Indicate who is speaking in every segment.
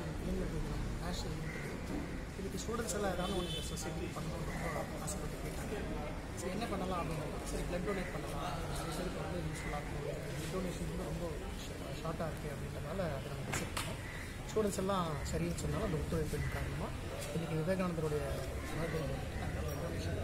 Speaker 1: இளைஞர்கள் தினம் national unit இதுக்கு ஸ்டூடெண்ட்ஸ் எல்லாம் ஏதாவது ஒன்று இந்த சொசைட்டி பண்ணணும்னு ரொம்ப ஆசைப்பட்டு கேட்டாங்க சரி என்ன பண்ணலாம் அப்படின்னு சரி பிளட் டொனேட் பண்ணலாம் நிறைய பேருக்கு வந்து யூஸ்ஃபுல்லாக இருக்கும் பிளட் டொனேஷன் வந்து ரொம்ப ஷார்ட்டாக இருக்குது அப்படின்றதால அதை நம்ம டிசைட் பண்ணோம் ஸ்டூடெண்ட்ஸ் எல்லாம் சரின்னு சொன்னாலும் அந்த ஒத்துழைப்பின் காரணமாக இன்றைக்கி விவேகானந்தருடைய பர்த்டே நாங்கள் blood donation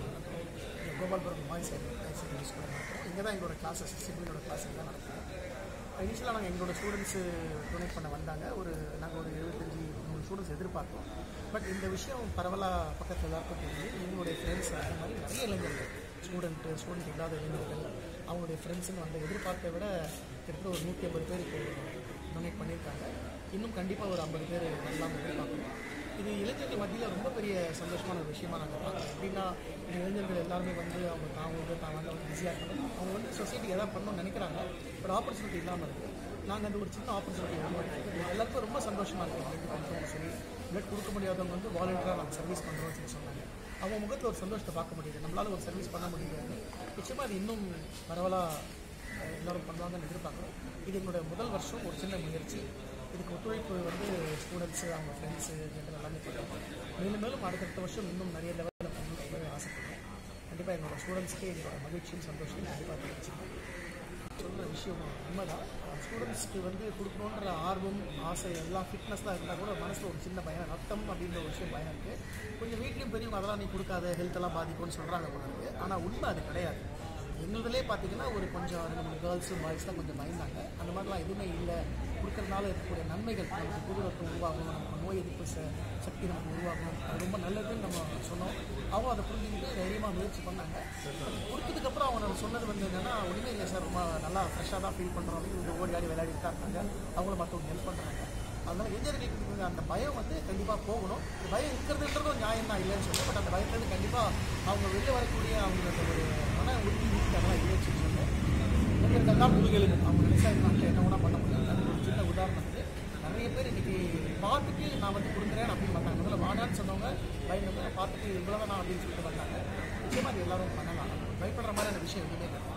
Speaker 1: Gopalapuram boys higher secondary ஸ்கூலில் நடத்துகிறோம் இங்கே தான் எங்களோட கிளாஸஸ் சிபிலோட கிளாஸ் தான் நடத்துகிறோம் இனிஷியலாக நாங்கள் எங்களோட ஸ்டூடெண்ட்ஸு டொனேட் பண்ண வந்தாங்க ஒரு நாங்கள் ஒரு எழுபத்தஞ்சி நூறு ஸ்டூடெண்ட்ஸ் எதிர்பார்த்தோம் பட் இந்த விஷயம் பரவலாக பக்கத்தில் எல்லாருக்கும் தெரிஞ்சு எங்களுடைய ஃப்ரெண்ட்ஸ் அந்த மாதிரி நிறைய இளைஞர்கள் ஸ்டூடெண்ட்டு ஸ்டூடெண்ட் இல்லாத இளைஞர்கள் அவங்களுடைய ஃப்ரெண்ட்ஸுன்னு வந்து எதிர்பார்த்த விட கிட்டத்தட்ட ஒரு நூற்றி ஐம்பது பேர் இப்போ டொனேட் பண்ணியிருக்காங்க இன்னும் கண்டிப்பாக ஒரு ஐம்பது பேர் வரலாம் எதிர்பார்க்கணும் இது இளைஞர்கள் மத்தியில் ரொம்ப பெரிய சந்தோஷமான ஒரு விஷயமா நாங்கள் பார்க்குறோம் எப்படின்னா இந்த இளைஞர்கள் எல்லாருமே வந்து அவங்க தான் வந்து தான் வந்து அவங்க பிஸியாக இருக்கணும் அவங்க வந்து சொசைட்டி எதாவது பண்ணணும்னு நினைக்கிறாங்க பட் ஆப்பர்ச்சுனிட்டி இல்லாமல் இருக்குது நாங்கள் அந்த ஒரு சின்ன ஆப்பர்ச்சுனிட்டி உருவாக்கி எல்லாருக்கும் ரொம்ப சந்தோஷமாக இருக்குது பிளட் பண்ணுறோம் சரி பிளட் கொடுக்க முடியாதவங்க வந்து வாலண்டியராக நாங்கள் சர்வீஸ் பண்ணுறோம்னு சொல்லி சொன்னாங்க அவங்க முகத்தில் ஒரு சந்தோஷத்தை பார்க்க முடியுது நம்மளால ஒரு சர்வீஸ் பண்ண முடியுது நிச்சயமாக அது இன்னும் பரவலாக எல்லாரும் பண்ணுவாங்கன்னு எதிர்பார்க்குறோம் இது எங்களோட முதல் வருஷம் ஒரு சின்ன முயற்சி இதுக்கு ஒத்துழைப்பு வந்து ஸ்டூடெண்ட்ஸு அவங்க ஃப்ரெண்ட்ஸு ஜென்ரல் எல்லாமே பண்ணுறாங்க மேலும் மேலும் அடுத்தடுத்த வருஷம் இன்னும் நிறைய லெவலில் பண்ணணும் ரொம்பவே ஆசைப்படுறேன் கண்டிப்பாக எங்களோட ஸ்டூடெண்ட்ஸ்க்கு எங்களோட மகிழ்ச்சியும் சந்தோஷம் கண்டிப்பாக தெரிவிச்சுக்கிறேன் சொல்கிற விஷயம் உண்மைதான் ஸ்டூடெண்ட்ஸ்க்கு வந்து கொடுக்கணுன்ற ஆர்வம் ஆசை எல்லாம் ஃபிட்னஸ்லாம் இருந்தால் கூட மனசில் ஒரு சின்ன பயம் ரத்தம் அப்படின்ற ஒரு விஷயம் பயம் இருக்குது கொஞ்சம் வீட்லேயும் பெரியவங்க அதெல்லாம் நீ கொடுக்காத ஹெல்த் எல்லாம் பாதிக்கும்னு சொல்கிறாங்க போல இருக்குது ஆனால் உண்மை அது கிடையாது எங்களுதுலேயே பார்த்தீங்கன்னா ஒரு கொஞ்சம் ரெண்டு மூணு கேர்ள்ஸு பாய்ஸ்லாம் கொஞ்சம் பயந்தாங்க அந்த மாதிரிலாம் எதுவுமே இல்லை கொடுக்கறதுனால இருக்கக்கூடிய நன்மைகள் நமக்கு புது ரத்தம் உருவாகும் நம்ம நோய் எதிர்ப்பு ச- சக்தி நமக்கு உருவாகும் அது ரொம்ப நல்லதுன்னு நம்ம சொன்னோம் அவங்க அதை புரிஞ்சுக்கிட்டு தைரியமாக முயற்சி பண்ணாங்க கொடுத்ததுக்கப்புறம் அவங்க நம்ம சொன்னது வந்து என்னென்னா ஒன்றுமே இல்லை சார் ரொம்ப நல்லா ஃப்ரெஷ்ஷாக தான் ஃபீல் பண்ணுறோம் இவங்க ஓடி ஆடி விளையாடிட்டு தான் இருக்காங்க அவங்களும் மற்றவங்க ஹெல்ப் பண்ணுறாங்க அதனால் இளைஞர்களுக்கு இருக்கிற அந்த பயம் வந்து கண்டிப்பாக போகணும் இந்த பயம் இருக்கிறதுன்றதும் நியாயம் தான் இல்லைன்னு சொல்லுவேன் பட் அந்த பயத்துலேருந்து கண்டிப்பாக அவங்க வெளில வரக்கூடிய அவங்களுக்கு ஒரு மன உறுதி அதெல்லாம் இல்லைன்னு சொல்லி சொல்லுவேன் இளைஞர்கள் தான் முதுகெலும்பு அவங்க நினைச்சா இந்த நாட்டில் என்ன வேணால் பண்ண முடியும் அது ஒரு சின்ன உதாரணத்துக்கு நிறைய பேர் இன்னைக்கு பார்த்துட்டு நான் வந்து கொடுக்குறேன் அப்படின்னு பார்த்தாங்க முதல்ல வானான்னு சொன்னவங்க பயந்து பார்த்துட்டு இவ்வளோ நான் அப்படின்னு சொல்லிட்டு பார்த்தாங்க நிச்சயமாக அது எல்லாரும் பண்ணலாம் பயப்படுற மாதிரியான விஷயம் எதுவுமே கிடையாது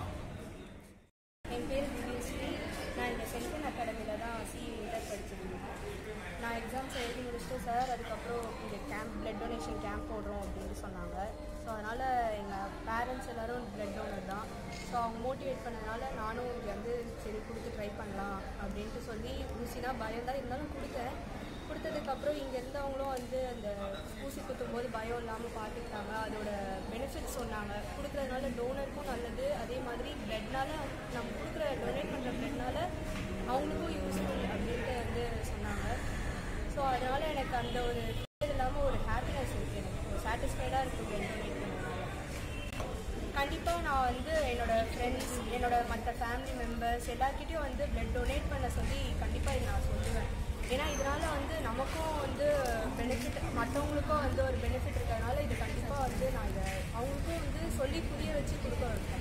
Speaker 2: என் பேர் திவ்யஸ்ரீ நான் இந்த சென்ட்ரல் அகாடமியில் தான் சிஇ இன்டர் படிச்சிருந்தேன் நான் எக்ஸாம்ஸ் எழுதி முடிச்சுட்டு சார் அதுக்கப்புறம் இங்கே கேம்ப் பிளட் டொனேஷன் கேம்ப் போடுறோம் அப்படின்னு சொன்னாங்க ஸோ அதனால் எங்கள் பேரண்ட்ஸ் எல்லோரும் பிளட் டோனர் தான் ஸோ அவங்க மோட்டிவேட் பண்ணதுனால நானும் இங்கே வந்து சரி கொடுத்து ட்ரை பண்ணலாம் அப்படின்ட்டு சொல்லி ஊசினா பயம் தான் இருந்தாலும் கொடுத்தேன் கொடுத்ததுக்கப்புறம் இங்கே இருந்தவங்களும் வந்து அந்த ஊசி குத்தும் போது பயம் இல்லாமல் பார்த்துக்கிட்டாங்க அதோட பெனிஃபிட்ஸ் சொன்னாங்க கொடுக்குறதுனால டோனருக்கும் நல்லது அதே மாதிரி பிளட்னால நம்ம கொடுக்குற டொனேட் பண்ணுற பிளட்னால அவங்களுக்கும் யூஸ்ஃபுல் அப்படின்ட்டு வந்து சொன்னாங்க ஸோ அதனால் எனக்கு அந்த ஒரு இது இல்லாமல் ஒரு ஹாப்பினஸ் இருக்குது எனக்கு ஒரு சாட்டிஸ்ஃபைடாக இருக்குது பிளட் டொனேட் பண்ணதுனால கண்டிப்பாக நான் வந்து என்னோட ஃப்ரெண்ட்ஸ் என்னோட மற்ற ஃபேமிலி மெம்பர்ஸ் எல்லாருக்கிட்டையும் வந்து பிளட் டொனேட் பண்ண சொல்லி கண்டிப்பாக இது நான் சொல்லுவேன் ஏன்னா இதனால வந்து நமக்கும் வந்து பெனிஃபிட் மற்றவங்களுக்கும் வந்து ஒரு பெனிஃபிட் இருக்கிறதுனால இது கண்டிப்பாக வந்து நான் இதை அவங்களுக்கும் வந்து சொல்லி புரிய வச்சு கொடுக்க